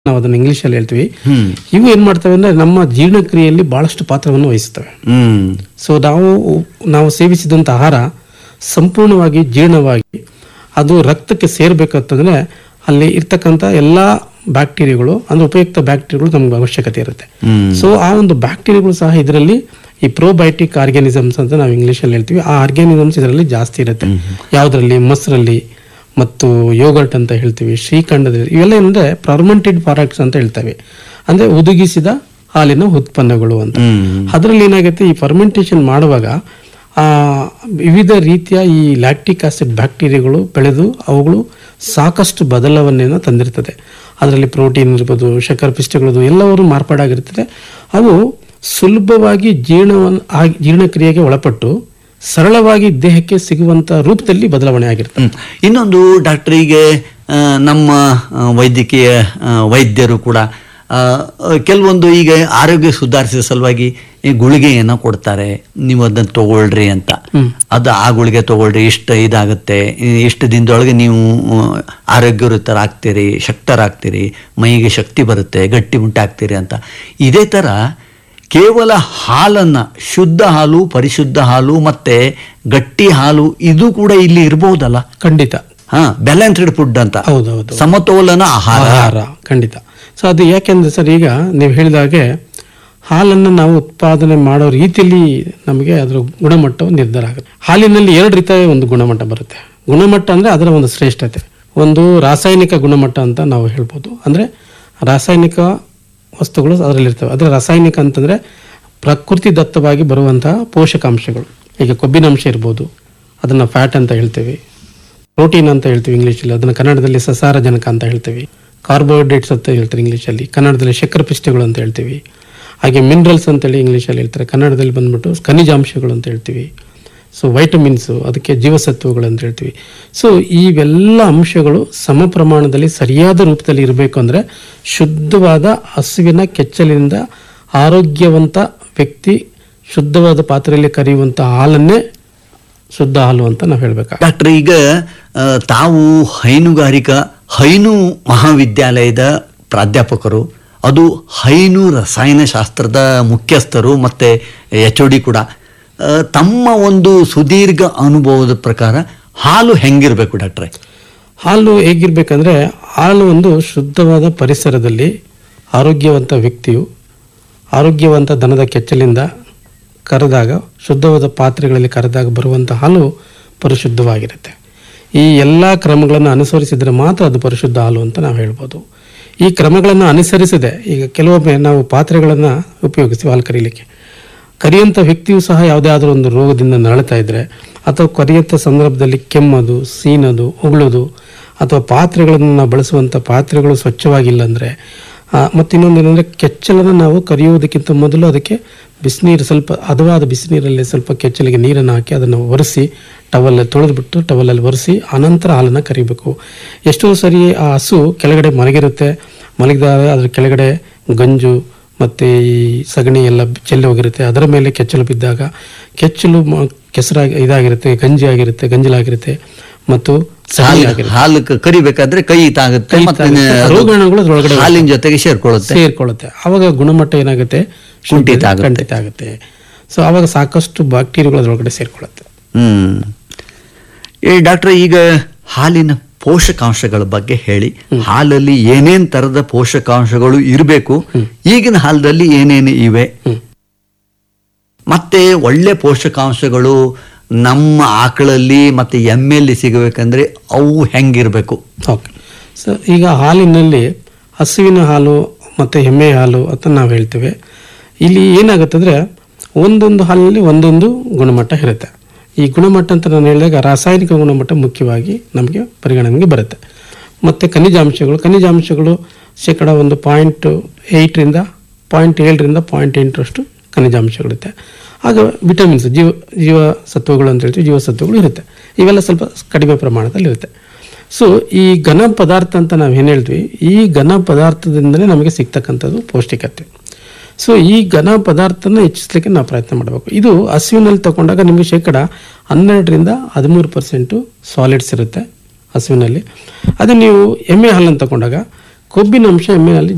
ನಾವು ಅದನ್ನ ಇಂಗ್ಲಿಷಲ್ಲಿ ಹೇಳ್ತೀವಿ ಹ್ಮ್ ಇವು ಏನ್ ಮಾಡ್ತವೆ ಅಂದ್ರೆ ನಮ್ಮ ಜೀರ್ಣಕ್ರಿಯೆಯಲ್ಲಿ ಬಹಳಷ್ಟು ಪಾತ್ರವನ್ನು ವಹಿಸುತ್ತವೆ ಹ್ಮ್ ಸೊ ನಾವು ನಾವು ಸೇವಿಸಿದಂತ ಆಹಾರ ಸಂಪೂರ್ಣವಾಗಿ ಜೀರ್ಣವಾಗಿ ಅದು ರಕ್ತಕ್ಕೆ ಸೇರ್ಬೇಕಂತಂದ್ರೆ ಅಲ್ಲಿ ಇರ್ತಕ್ಕಂಥ ಎಲ್ಲಾ ಬ್ಯಾಕ್ಟೀರಿಯಾಗಳು ಅಂದ್ರೆ ಉಪಯುಕ್ತ ಬ್ಯಾಕ್ಟೀರಿಯಾಗಳು ನಮ್ಗೆ ಅವಶ್ಯಕತೆ ಇರುತ್ತೆ ಹ್ಮ್ ಸೊ ಆ ಒಂದು ಬ್ಯಾಕ್ಟೀರಿಯಾಗಳು ಸಹ ಇದರಲ್ಲಿ ಈ ಪ್ರೋಬಯೋಟಿಕ್ ಆರ್ಗ್ಯಾನಿಸಮ್ಸ್ ಅಂತ ನಾವು ಇಂಗ್ಲಿಷಲ್ಲಿ ಹೇಳ್ತೀವಿ ಆ ಆರ್ಗ್ಯಾನಿಸಮ್ಸ್ ಇದರಲ್ಲಿ ಜಾಸ್ತಿ ಇರುತ್ತೆ ಯಾವುದರಲ್ಲಿ ಮೊಸರಲ್ಲಿ ಮತ್ತು ಯೋಗರ್ಟ್ ಅಂತ ಹೇಳ್ತೀವಿ ಶ್ರೀಖಂಡದಲ್ಲಿ ಇವೆಲ್ಲ ಏನಂದ್ರೆ ಫರ್ಮೆಂಟೆಡ್ ಪ್ರಾಡಕ್ಟ್ಸ್ ಅಂತ ಹೇಳ್ತೇವೆ ಅಂದ್ರೆ ಹುದುಗಿಸಿದ ಹಾಲಿನ ಉತ್ಪನ್ನಗಳು ಅಂತ ಹ್ಮ್ ಅದರಲ್ಲಿ ಏನಾಗುತ್ತೆ ಈ ಫರ್ಮೆಂಟೇಷನ್ ಮಾಡುವಾಗ ಆ ವಿವಿಧ ರೀತಿಯ ಈ ಲ್ಯಾಕ್ಟಿಕ್ ಆಸಿಡ್ ಬ್ಯಾಕ್ಟೀರಿಯಾಗಳು ಬೆಳೆದು ಅವುಗಳು ಸಾಕಷ್ಟು ಬದಲಾವಣೆಯನ್ನು ತಂದಿರ್ತದೆ ಅದರಲ್ಲಿ ಪ್ರೋಟೀನ್ ಇರ್ಬೋದು ಶಕರ ಪಿಷ್ಟಗಳದು ಎಲ್ಲವರು ಮಾರ್ಪಾಡಾಗಿರ್ತದೆ ಅವು ಸುಲಭವಾಗಿ ಜೀರ್ಣವನ್ನು ಆಗಿ ಜೀರ್ಣಕ್ರಿಯೆಗೆ ಒಳಪಟ್ಟು ಸರಳವಾಗಿ ದೇಹಕ್ಕೆ ಸಿಗುವಂತ ರೂಪದಲ್ಲಿ ಬದಲಾವಣೆ ಆಗಿರ್ತದೆ ಹ್ಮ್. ಇನ್ನೊಂದು ಡಾಕ್ಟರ್ ಈಗ ಆ, ನಮ್ಮ ಆ, ವೈದ್ಯಕೀಯ ಆ, ವೈದ್ಯರು ಕೂಡ ಆ, ಕೆಲವೊಂದು ಈಗ ಆರೋಗ್ಯ ಸುಧಾರಿಸಿದ ಸಲುವಾಗಿ ಈ ಗುಳಿಗೆಯನ್ನು ಕೊಡ್ತಾರೆ ನೀವು ಅದನ್ನು ತಗೊಳ್ರಿ ಅಂತ ಅದು ಆ ಗುಳಿಗೆ ತಗೊಳ್ರಿ ಇಷ್ಟು ಇದಾಗುತ್ತೆ ಈ ಇಷ್ಟು ದಿನದೊಳಗೆ ನೀವು ಆರೋಗ್ಯವಂತರಾಗ್ತೀರಿ ಶಕ್ತರಾಗ್ತೀರಿ ಮೈಗೆ ಶಕ್ತಿ ಬರುತ್ತೆ ಗಟ್ಟಿ ಮುಟ್ಟಾಗ್ತೀರಿ ಅಂತ ಇದೇ ಥರ ಕೇವಲ ಹಾಲನ್ನ ಶುದ್ಧ ಹಾಲು ಪರಿಶುದ್ಧ ಹಾಲು ಮತ್ತೆ ಗಟ್ಟಿ ಹಾಲು ಇದು ಕೂಡ ಇಲ್ಲಿ ಇರಬಹುದಲ್ಲ ಖಂಡಿತ ಹಾ ಬ್ಯಾಲೆನ್ಸ್ಡ್ ಫುಡ್ ಅಂತ ಹೌದೌದು ಸಮತೋಲನ ಆಹಾರ ಆಹಾರ ಖಂಡಿತ ಸೊ ಅದು ಯಾಕೆಂದ್ರೆ ಸರ್ ಈಗ ನೀವು ಹೇಳಿದಾಗೆ ಹಾಲನ್ನು ನಾವು ಉತ್ಪಾದನೆ ಮಾಡೋ ರೀತಿಯಲ್ಲಿ ನಮಗೆ ಅದರ ಗುಣಮಟ್ಟವು ನಿರ್ಧಾರ ಆಗುತ್ತೆ ಹಾಲಿನಲ್ಲಿ ಎರಡು ರೀತಿಯ ಒಂದು ಗುಣಮಟ್ಟ ಬರುತ್ತೆ ಗುಣಮಟ್ಟ ಅಂದ್ರೆ ಅದರ ಒಂದು ಶ್ರೇಷ್ಠತೆ ಒಂದು ರಾಸಾಯನಿಕ ಗುಣಮಟ್ಟ ಅಂತ ನಾವು ಹೇಳ್ಬೋದು ಅಂದ್ರೆ ರಾಸಾಯನಿಕ ವಸ್ತುಗಳು ಅದರಲ್ಲಿರ್ತವೆ ಅದರ ರಾಸಾಯನಿಕ ಅಂತಂದ್ರೆ ಪ್ರಕೃತಿ ದತ್ತವಾಗಿ ಬರುವಂತಹ ಪೋಷಕಾಂಶಗಳು ಈಗ ಕೊಬ್ಬಿನಾಂಶ ಇರ್ಬೋದು ಅದನ್ನ ಫ್ಯಾಟ್ ಅಂತ ಹೇಳ್ತೇವೆ ಪ್ರೋಟೀನ್ ಅಂತ ಹೇಳ್ತೀವಿ ಇಂಗ್ಲೀಷಲ್ಲಿ ಅದನ್ನ ಕನ್ನಡದಲ್ಲಿ ಸಸಾರಜನಕ ಅಂತ ಹೇಳ್ತೀವಿ ಕಾರ್ಬೋಹೈಡ್ರೇಟ್ಸ್ ಅಂತ ಹೇಳ್ತಾರೆ ಇಂಗ್ಲೀಷಲ್ಲಿ ಕನ್ನಡದಲ್ಲಿ ಶಕ್ಕರ ಪಿಷ್ಟಗಳು ಅಂತ ಹೇಳ್ತೀವಿ ಹಾಗೆ ಮಿನರಲ್ಸ್ ಅಂತೇಳಿ ಇಂಗ್ಲೀಷಲ್ಲಿ ಹೇಳ್ತಾರೆ ಕನ್ನಡದಲ್ಲಿ ಬಂದ್ಬಿಟ್ಟು ಖನಿಜಾಂಶಗಳು ಅಂತ ಹೇಳ್ತೀವಿ ಸೊ ವೈಟಮಿನ್ಸು ಅದಕ್ಕೆ ಜೀವಸತ್ವಗಳು ಅಂತ ಹೇಳ್ತೀವಿ ಸೊ ಇವೆಲ್ಲ ಅಂಶಗಳು ಸಮ ಪ್ರಮಾಣದಲ್ಲಿ ಸರಿಯಾದ ರೂಪದಲ್ಲಿ ಇರಬೇಕು ಅಂದರೆ ಶುದ್ಧವಾದ ಹಸುವಿನ ಕೆಚ್ಚಲಿನಿಂದ ಆರೋಗ್ಯವಂತ ವ್ಯಕ್ತಿ ಶುದ್ಧವಾದ ಪಾತ್ರೆಯಲ್ಲಿ ಕರೆಯುವಂಥ ಹಾಲನ್ನೇ ಶುದ್ಧ ಹಾಲು ಅಂತ ನಾವು ಹೇಳ್ಬೇಕು ಡಾಕ್ಟರ್ ಈಗ ಆ, ತಾವು ಹೈನುಗಾರಿಕಾ ಹೈನು ಮಹಾವಿದ್ಯಾಲಯದ ಪ್ರಾಧ್ಯಾಪಕರು ಅದು ಹೈನು ರಸಾಯನಶಾಸ್ತ್ರದ ಮುಖ್ಯಸ್ಥರು ಮತ್ತೆ ಎಚ್ ಡಿ ಕೂಡ ಆ, ತಮ್ಮ ಒಂದು ಸುದೀರ್ಘ ಅನುಭವದ ಪ್ರಕಾರ ಹಾಲು ಹೆಂಗಿರ್ಬೇಕು ಡಾಕ್ಟ್ರೆ ಹಾಲು ಹೇಗಿರ್ಬೇಕಂದ್ರೆ ಹಾಲು ಒಂದು ಶುದ್ಧವಾದ ಪರಿಸರದಲ್ಲಿ ಆರೋಗ್ಯವಂತ ವ್ಯಕ್ತಿಯು ಆರೋಗ್ಯವಂತ ದನದ ಕೆಚ್ಚಲಿಂದ ಕರೆದಾಗ ಶುದ್ಧವಾದ ಪಾತ್ರೆಗಳಲ್ಲಿ ಕರೆದಾಗ ಬರುವಂಥ ಹಾಲು ಪರಿಶುದ್ಧವಾಗಿರುತ್ತೆ ಈ ಎಲ್ಲ ಕ್ರಮಗಳನ್ನು ಅನುಸರಿಸಿದರೆ ಮಾತ್ರ ಅದು ಪರಿಶುದ್ಧ ಹಾಲು ಅಂತ ನಾವು ಹೇಳ್ಬೋದು ಈ ಕ್ರಮಗಳನ್ನು ಅನುಸರಿಸದೆ ಈಗ ಕೆಲವೊಮ್ಮೆ ನಾವು ಪಾತ್ರೆಗಳನ್ನು ಉಪಯೋಗಿಸ್ತೀವಿ ಹಾಲು ಕರೀಲಿಕ್ಕೆ ಕರಿಯಂಥ ವ್ಯಕ್ತಿಯು ಸಹ ಯಾವುದೇ ಆದರೂ ಒಂದು ರೋಗದಿಂದ ನರಳ್ತಾ ಇದ್ರೆ ಅಥವಾ ಕರಿಯಂಥ ಸಂದರ್ಭದಲ್ಲಿ ಕೆಮ್ಮೋದು ಸೀನೋದು ಉಗುಳೋದು ಅಥವಾ ಪಾತ್ರೆಗಳನ್ನು ನಾವು ಬಳಸುವಂಥ ಪಾತ್ರೆಗಳು ಸ್ವಚ್ಛವಾಗಿಲ್ಲ ಅಂದರೆ ಮತ್ತು ಇನ್ನೊಂದು ಏನಂದರೆ ಕೆಚ್ಚಲನ್ನು ನಾವು ಕರಿಯೋದಕ್ಕಿಂತ ಮೊದಲು ಅದಕ್ಕೆ ಬಿಸಿನೀರು ಸ್ವಲ್ಪ ಹದವಾದ ಬಿಸಿನೀರಲ್ಲಿ ಸ್ವಲ್ಪ ಕೆಚ್ಚಲಿಗೆ ನೀರನ್ನು ಹಾಕಿ ಅದನ್ನು ಒರೆಸಿ ಟವಲ್ ತೊಳೆದ್ಬಿಟ್ಟು ಟವಲಲ್ಲಿ ಒರೆಸಿ ಅನಂತರ ಹಾಲನ್ನು ಕರಿಬೇಕು ಎಷ್ಟೋ ಸರಿ ಆ ಹಸು ಕೆಳಗಡೆ ಮಲಗಿರುತ್ತೆ ಮಲಗಿದಾಗ ಅದ್ರ ಕೆಳಗಡೆ ಗಂಜು ಮತ್ತು ಈ ಸಗಣಿ ಎಲ್ಲ ಚೆಲ್ಲಿ ಹೋಗಿರುತ್ತೆ ಅದರ ಮೇಲೆ ಕೆಚ್ಚಲು ಬಿದ್ದಾಗ ಕೆಚ್ಚಲು ಮ- ಕೆಸರಾಗಿ ಇದಾಗಿರುತ್ತೆ ಗಂಜಿ ಆಗಿರುತ್ತೆ ಗಂಜಲಾಗಿರುತ್ತೆ ಮತ್ತು ಸಗಣಿ ಹಾಲು ಆಗಿರುತ್ತೆ ಹಾಲು ಕ- ಕರಿಬೇಕಾದ್ರೆ ಕೈ ತಾಗುತ್ತೆ ಕೈ ಮತ್ತೆ ತಾಗುತ್ತೆ. ಅದು ರೋಗಾಣುಗಳು ಅದ್ರೊಳಗಡೆ ಹಾಲಿನ ಜೊತೆಗೆ ಸೇರ್ಕೊಳ್ಳುತ್ತೆ ಸೇರ್ಕೊಳ್ಳುತ್ತೆ ಅವಾಗ ಗುಣಮಟ್ಟ ಏನಾಗುತ್ತೆ ಕುಂಠಿತ ಆಗುತ್ತೆ. ಖಂಡಿತ ಆಗುತ್ತೆ ಸೊ ಅವಾಗ ಸಾಕಷ್ಟು ಬ್ಯಾಕ್ಟೀರಿಯಾಗಳು ಅದರೊಳಗಡೆ ಸೇರ್ಕೊಳ್ಳುತ್ತೆ ಹ್ಮ್ ಏ ಡಾಕ್ಟ್ರೆ ಈಗ ಹಾಲಿನ ಪೋಷಕಾಂಶಗಳ ಬಗ್ಗೆ ಹೇಳಿ ಹಾಲಲ್ಲಿ ಏನೇನ್ ತರದ ಪೋಷಕಾಂಶಗಳು ಇರಬೇಕು ಈಗಿನ ಹಾಲದಲ್ಲಿ ಏನೇನು ಇವೆ ಮತ್ತೆ ಒಳ್ಳೆ ಪೋಷಕಾಂಶಗಳು ನಮ್ಮ ಆಕಳಲ್ಲಿ ಮತ್ತೆ ಎಮ್ಮೆಯಲ್ಲಿ ಸಿಗಬೇಕಂದ್ರೆ ಅವು ಹೆಂಗಿರ್ಬೇಕು ಓಕೆ ಸೊ ಈಗ ಹಾಲಿನಲ್ಲಿ ಹಸುವಿನ ಹಾಲು ಮತ್ತು ಎಮ್ಮೆ ಹಾಲು ಅಂತ ನಾವು ಹೇಳ್ತೇವೆ ಇಲ್ಲಿ ಏನಾಗುತ್ತೆ ಅಂದರೆ ಒಂದೊಂದು ಹಾಲಿನಲ್ಲಿ ಒಂದೊಂದು ಗುಣಮಟ್ಟ ಇರುತ್ತೆ ಈ ಗುಣಮಟ್ಟ ಅಂತ ನಾನು ಹೇಳಿದಾಗ ರಾಸಾಯನಿಕ ಗುಣಮಟ್ಟ ಮುಖ್ಯವಾಗಿ ನಮಗೆ ಪರಿಗಣನೆಗೆ ಬರುತ್ತೆ ಮತ್ತು ಖನಿಜಾಂಶಗಳು ಖನಿಜಾಂಶಗಳು ಶೇಕಡ ಒಂದು ಪಾಯಿಂಟ್ ಏಯ್ಟರಿಂದ ಪಾಯಿಂಟ್ ಏಳರಿಂದ ಪಾಯಿಂಟ್ ಎಂಟರಷ್ಟು ಖನಿಜಾಂಶಗಳಿರುತ್ತೆ ಆಗ ವಿಟಮಿನ್ಸ್ ಜೀವ ಜೀವಸತ್ವಗಳು ಅಂತ ಹೇಳ್ತೀವಿ ಜೀವಸತ್ವಗಳು ಇರುತ್ತೆ ಇವೆಲ್ಲ ಸ್ವಲ್ಪ ಕಡಿಮೆ ಪ್ರಮಾಣದಲ್ಲಿ ಇರುತ್ತೆ ಸೊ ಈ ಘನ ಪದಾರ್ಥ ಅಂತ ನಾವು ಏನು ಹೇಳ್ತೀವಿ ಈ ಘನ ಪದಾರ್ಥದಿಂದಲೇ ನಮಗೆ ಸಿಗ್ತಕ್ಕಂಥದ್ದು ಪೌಷ್ಟಿಕತೆ ಸೊ ಈ ಘನ ಪದಾರ್ಥನ ಹೆಚ್ಚಿಸ್ಲಿಕ್ಕೆ ನಾವು ಪ್ರಯತ್ನ ಮಾಡಬೇಕು ಇದು ಹಸುವಿನಲ್ಲಿ ತಗೊಂಡಾಗ ನಿಮಗೆ ಶೇಕಡ ಹನ್ನೆರಡರಿಂದ ಹದಿಮೂರು ಪರ್ಸೆಂಟು ಸಾಲಿಡ್ಸ್ ಇರುತ್ತೆ ಹಸುವಿನಲ್ಲಿ ಅದು ನೀವು ಎಮ್ಮೆ ಹಾಲನ್ನು ತಗೊಂಡಾಗ ಕೊಬ್ಬಿನ ಅಂಶ ಎಮ್ಮೆನಲ್ಲಿ